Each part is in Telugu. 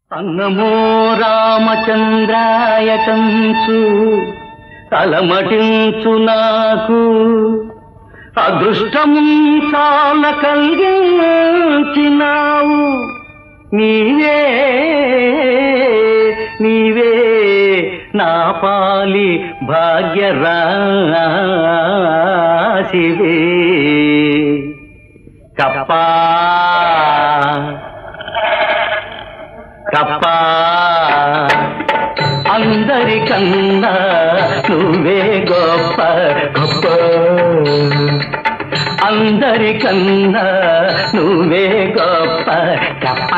అన్నమో రామచంద్రాయటంచు తలమటించు నాకు అదృష్టము చాల కలిగించినావు నీవే నీవే నా పాలి భాగ్యరాశివే కప్పా కప్ప అందరికన్నా నువ్వే గొప్ప గొప్ప అందరికన్నా నువ్వే గొప్ప కప్ప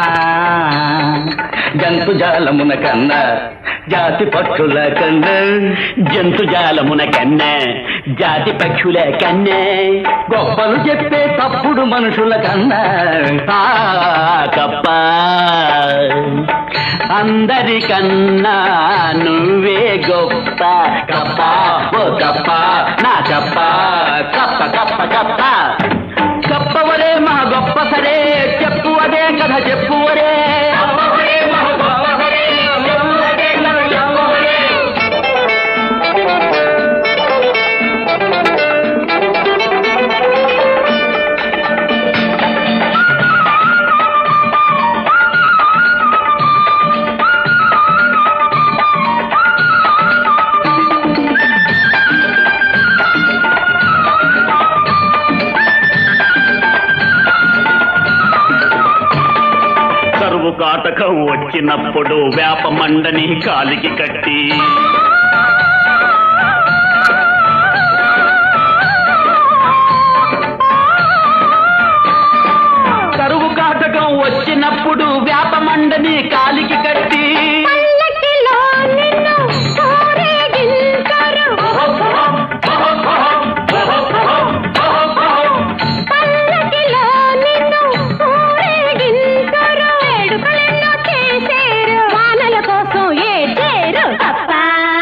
జంతు జాలమున కన్నా జాతి పక్షుల కన్నా జంతు జాలమున కన్నా జాతి పక్షుల కన్నా గొప్పలు చెప్పే తప్పుడు మనుషుల కన్నా ఆ కప్ప అందరికన్నా నువ్వే గొప్ప కప్ప ఓ కప్ప నా కప్ప కప్ప కప్ప కప్ప కప్పవరే మా గొప్ప సరే చెప్పువదే కథ చెప్పువరే కరువు కాటకం వచ్చినప్పుడు వేప మండని కాలికి కట్టి కరువు కాటకం వచ్చినప్పుడు వేప మండని కాలికి కట్టి పల్లకిలో నిన్ను ఊరేగించరు. పల్లకిలో నిన్ను ఊరేగించరు. వేడుకలెన్నో చేసేరు. వానల కోసం ఏడ్చేరు. తప్ప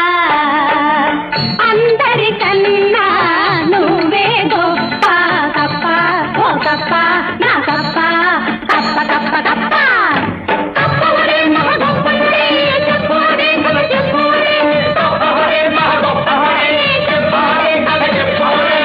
అందరికన్నా నువ్వే గొప్ప కప్ప ఓ కప్ప నా కప్ప కప్ప కప్ప కప్ప కప్పవరే మహా గొప్పవరే చెప్పువరే కథ చెప్పువరే కప్పవరే మహా గొప్పవరే చెప్పువరే కథ చెప్పువరే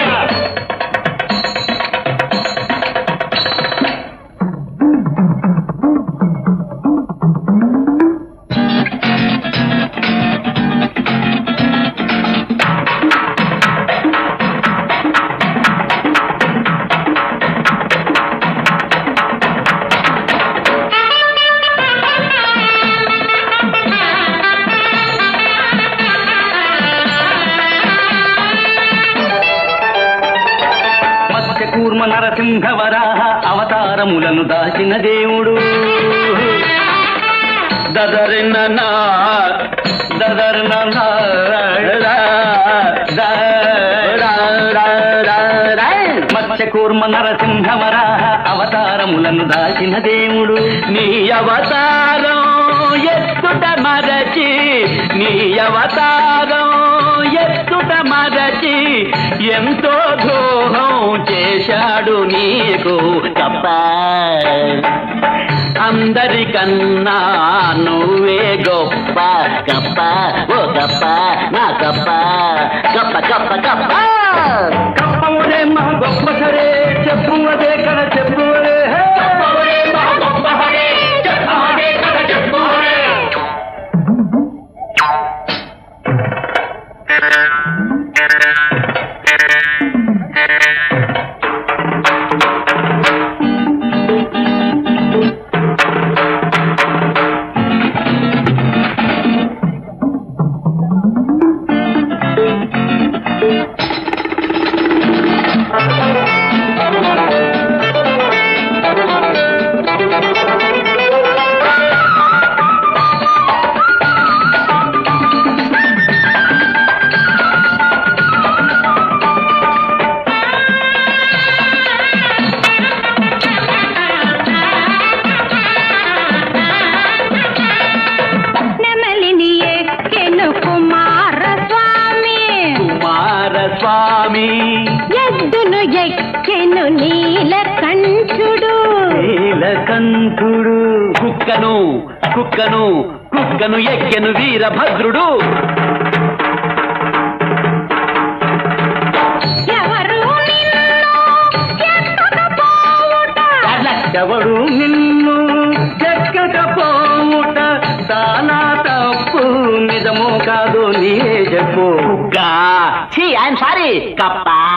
మత్స్యకూర్మ నరసింహ వరాహ అవతారములను దాచిన దేవుడు దదరిన నా దదరిన నా రా, రా, రా, రా, రా, రా. మత్స్యకూర్మ నరసింహ వరాహ అవతారములను దాచిన దేవుడు నీ అవతారం ఎత్తుట మరచి నీ అవతారం ఎత్తుట మరచి ఎంతో ద్రోహం చేశాడు నీకు కప్ప అందరికన్నా నువ్వే గొప్ప కప్ప ఓ కప్ప నా కప్ప కప్ప కప్ప కప్ప కప్పవరే మా గొప్ప సరే చెప్పువదే కడ చెప్పువరే కప్పవరే మా గొప్ప సరే చెప్పువదే కడ చెప్పువరే నెమలిని ఎక్కెను కుమారస్వామి కుమారస్వామి ఎద్దును ఎక్కెను నీలకంఠుడు నీలకంఠుడు కుక్క కుక్కను కుక్కను కుక్కను ఎక్కెను వీరభద్రుడు ఎవరు నిన్ను ఎక్కకపోవుట ఎవడు నిన్ను ఎక్కకపోవుట తానా తప్పు నిజమో కాదు నీవే చెప్పు ఐఎమ్ సారీ కప్ప